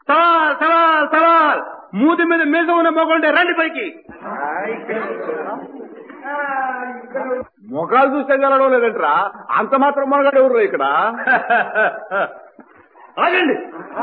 సవాల్ సవాల్ సవాల్ మూతి మీద మీద ఉన్న మొగంటే రండి పైకి ముఖాలు చూస్తే గెలడం లేదంటరా అంత మాత్రం మొనగాడు ఎవరు ఇక్కడ ఆగండి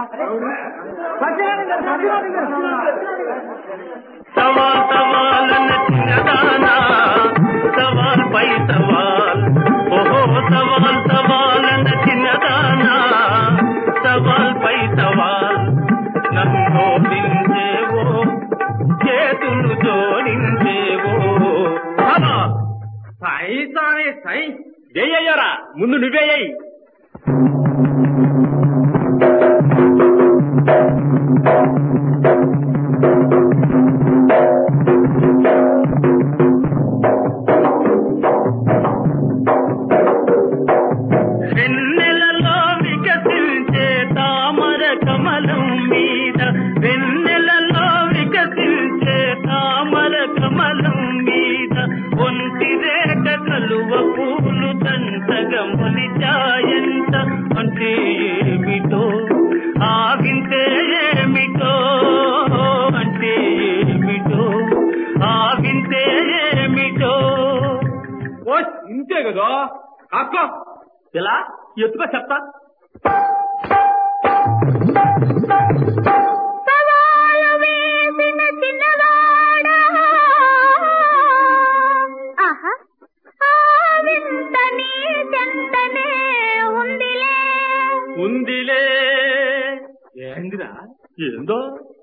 సవాల్ సవాల్ నచ్చినదానా సవాల్ పై సవాల్ ఓహో సవాల్ సవాల్ నచ్చినదానా సవాల్ పై సవాల్ నన్ను దించేవో చేతులు జోడించేవో సవాల్ సై సాయి సై వేయ్యారా ముందు నువ్వేయ్యి వెన్నెలలో వికసించే తామర కమలం మీద వెన్నెలలో వికసించే తామర కమలం మీద ఒంటి రేట కలువ పూలు తంతగా మొలిచాయంత అంటే ఏమిటో ఆగింతే ఏమిటో అంటే ఏమిటో ఆగింతే ఏమిటో ఓ ఇంతే కదా అక్క ఇలా ఎత్తుకో చెప్తా సవాలు వేసిన చిన్నవాడా ఆహా ఆ వింత నీ చెంతనే ఉందిలే ఉందిలే ఏందిరా ఏందో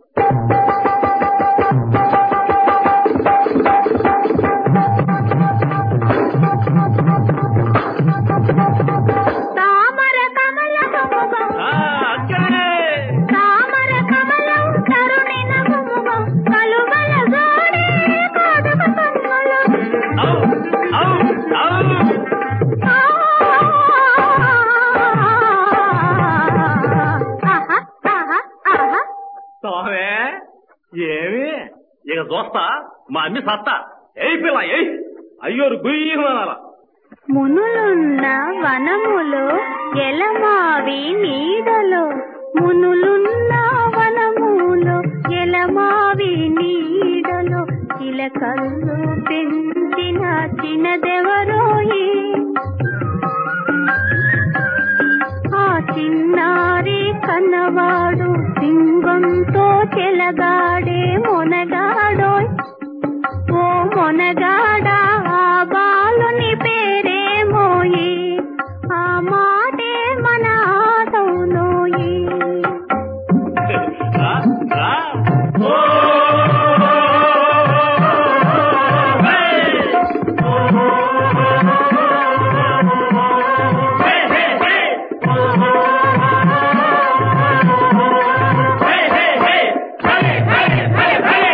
తామర కమల ముఖం ఆ, అక్కడే తామర కమలం తరుణి నగుముఖం కలువల జోడే కాదక కన్నులు ఔ, ఔ, ఔ. ఆహా ఆహా ఆహా స్వామి ఏమి ఇక చూస్తా మా అమ్మి సత్తా ఏయ్ పిల్ల ఏయ్ అయ్యోరు గుయ్యమనాల మునులున్న వనములో ఎలమావి నీడలో మునులున్న వనములో ఎలమావి నీడలో చిలకల్లు పెంచిన చిన్నదెవరోయి ఆ చిన్నారి కన్నవాడు సింగంతో చెలగాడే మొనగాడోయ్ ఓ మొనగాడా ఆ బాలుని పేరేమోయి ఆ మాటే మన ఆటవులోయి రా, రా. ఓ, హే. హే, హే, హే. హే, హే, హే. హే, హే, హే, హే.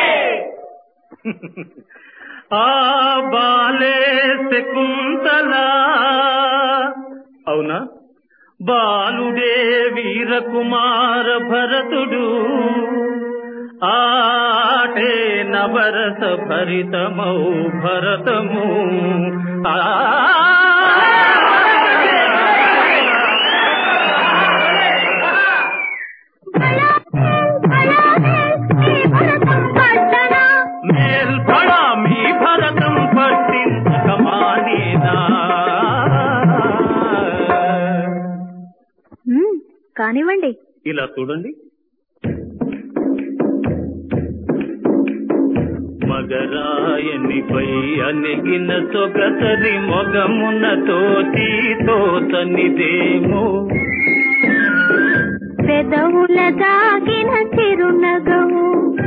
ఆ బాలే శకుంతలా అవునా బాలుడే వీరకుమార భరతుడు ఆటే నవరస భరితమౌ భరతము ఆ మేల్పడా మీ భరతం పట్టించకమానేనా కానివ్వండి ఇలా చూడండి మగరాయనిపై అనిగిన సొగసరి మొగమున తోచి తోచనిదేమో పెదవుల దాగిన చిరునగవు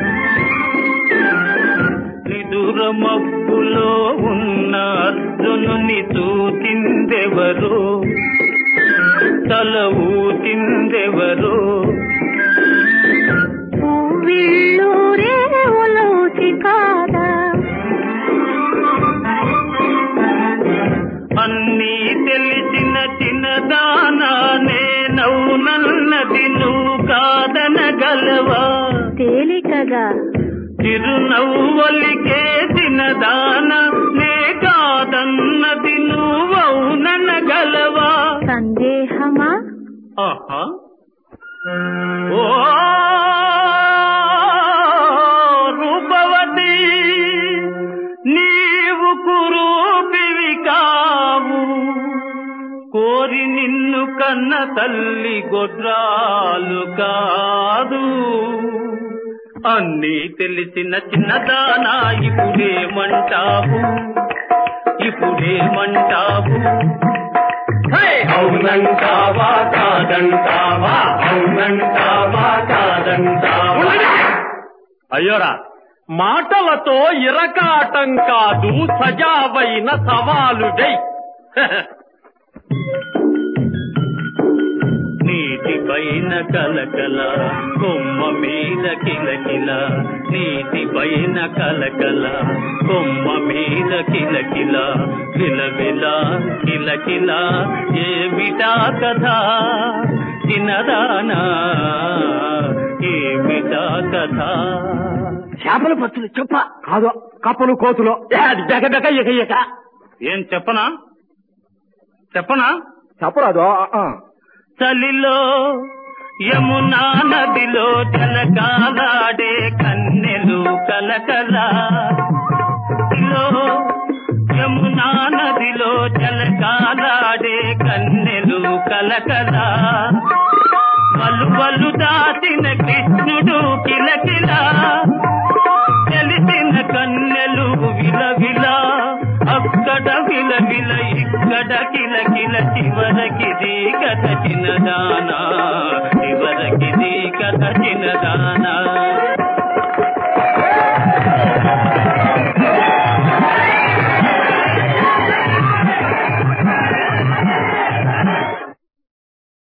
నిదుర మబ్బులో ఉన్న అర్జునుని చూచిందెవరో తల ఊచిందెవరో పువ్విళ్ళూరే ఉలోచి కాదా అన్నీ తెలిసిన చిన్నదానా నేనవునన్నది నువ్వు కాదనగలవా తేలికగా చిరునవ్వలికే చిన్నదాన నే కాదన్నది నువ్వవుననగలవా సందేహమా ఆహా ఓ తల్లి గొడ్రాలు కాదు అన్నీ తెలిసిన చిన్నదానా ఇప్పుడేమంటావు ఇప్పుడేమంటావు హే! అవునంటావా కాదంటావా అవునంటావా కాదంటావా అయ్యోరా మాటలతో ఇరకాటం కాదు సజావైన సవాలు జై నీటి పైన కలకల కొమ్మ మీద కిలకిల నీటి పైన కలకల కొమ్మ మీద కిలకిల విలవిల కిలకిల ఏమిటా కథ చిన్నదానా ఏమిటా కథ చేపల పచ్చులు చెప్ప కాదు కప్పలు కోతులు బెక బెక ఎక ఎక ఏం చెప్పనా చెప్పనా చెప్పరాదు ఆ. చలిలో యమునా నదిలో జలకాలాడే కన్నెలు కలకల చలిలో యమునా నదిలో జలకాలాడే కన్నెలు కలకల వలు దాచిన కృష్ణుడు కిలకిల తెలిసిన కన్నెలు విలవిల అక్కడ విలవిల ఇక్కడ కిల కిల చివరకిది గత చిన్నదానా